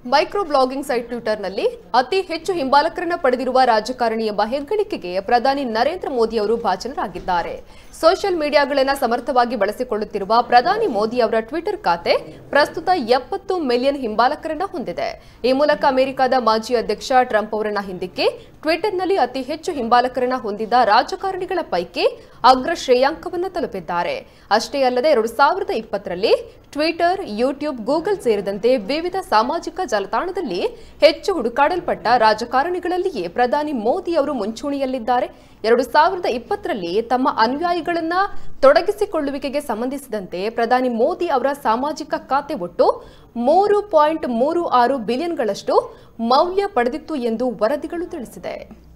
micro blogging site ಟ್ವಿಟರ್ನಲ್ಲಿ ಅತಿ ಹೆಚ್ಚು ಹಿಂಬಾಲಕರನ್ನ ಪಡೆದಿರುವ ರಾಜಕಾರಣಿ ಎಂಬ ಹೆಗ್ಗಳಿಕೆಗೆ ಪ್ರಧಾನಿ ನರೇಂದ್ರ ಮೋದಿ ಅವರು ಭಾಜನರಾಗಿದ್ದಾರೆ ಸೋಷಿಯಲ್ ಮೀಡಿಯಾಗಳನ್ನ ಸಮರ್ಥವಾಗಿ ಬಳಸಿಕೊಳ್ಳುತ್ತಿರುವ ಪ್ರಧಾನಿ ಮೋದಿ ಅವರ ಟ್ವಿಟರ್ ಖಾತೆ ಪ್ರಸ್ತುತ ಎಪ್ಪತ್ತು ಮಿಲಿಯನ್ ಹಿಂಬಾಲಕರನ್ನ ಹೊಂದಿದೆ ಈ ಮೂಲಕ ಅಮೆರಿಕದ ಮಾಜಿ ಅಧ್ಯಕ್ಷ ಟ್ರಂಪ್ ಅವರನ್ನ ಹಿಂದಿಕ್ಕಿ ಟ್ವಿಟರ್ನಲ್ಲಿ ಅತಿ ಹೆಚ್ಚು ಹಿಂಬಾಲಕರನ್ನ ಹೊಂದಿದ್ದ ರಾಜಕಾರಣಿಗಳ ಪೈಕಿ ಅಗ್ರ ಶ್ರೇಯಾಂಕವನ್ನು ತಲುಪಿದ್ದಾರೆ ಅಷ್ಟೇ ಅಲ್ಲದೆ ಎರಡು ಸಾವಿರದ ಇಪ್ಪತ್ತರಲ್ಲಿ ಟ್ವಿಟರ್ ಯೂಟ್ಯೂಬ್ ಗೂಗಲ್ ಸೇರಿದಂತೆ ವಿವಿಧ ಸಾಮಾಜಿಕ ಜಾಲತಾಣದಲ್ಲಿ ಹೆಚ್ಚು ಹುಡುಕಾಡಲ್ಪಟ್ಟ ರಾಜಕಾರಣಿಗಳಲ್ಲಿಯೇ ಪ್ರಧಾನಿ ಮೋದಿ ಅವರು ಮುಂಚೂಣಿಯಲ್ಲಿದ್ದಾರೆ ಎರಡು ಸಾವಿರದ ಇಪ್ಪತ್ತರಲ್ಲಿ ತಮ್ಮ ಅನುಯಾಯಿಗಳನ್ನ ತೊಡಗಿಸಿಕೊಳ್ಳುವಿಕೆಗೆ ಸಂಬಂಧಿಸಿದಂತೆ ಪ್ರಧಾನಿ ಮೋದಿ ಅವರ ಸಾಮಾಜಿಕ ಖಾತೆ ಒಟ್ಟು ಮೂರು ಪಾಯಿಂಟ್ ಮೂರು ಆರು ಬಿಲಿಯನ್ಗಳಷ್ಟು ಮೌಲ್ಯ ಪಡೆದಿತ್ತು ಎಂದು ವರದಿಗಳು ತಿಳಿಸಿದೆ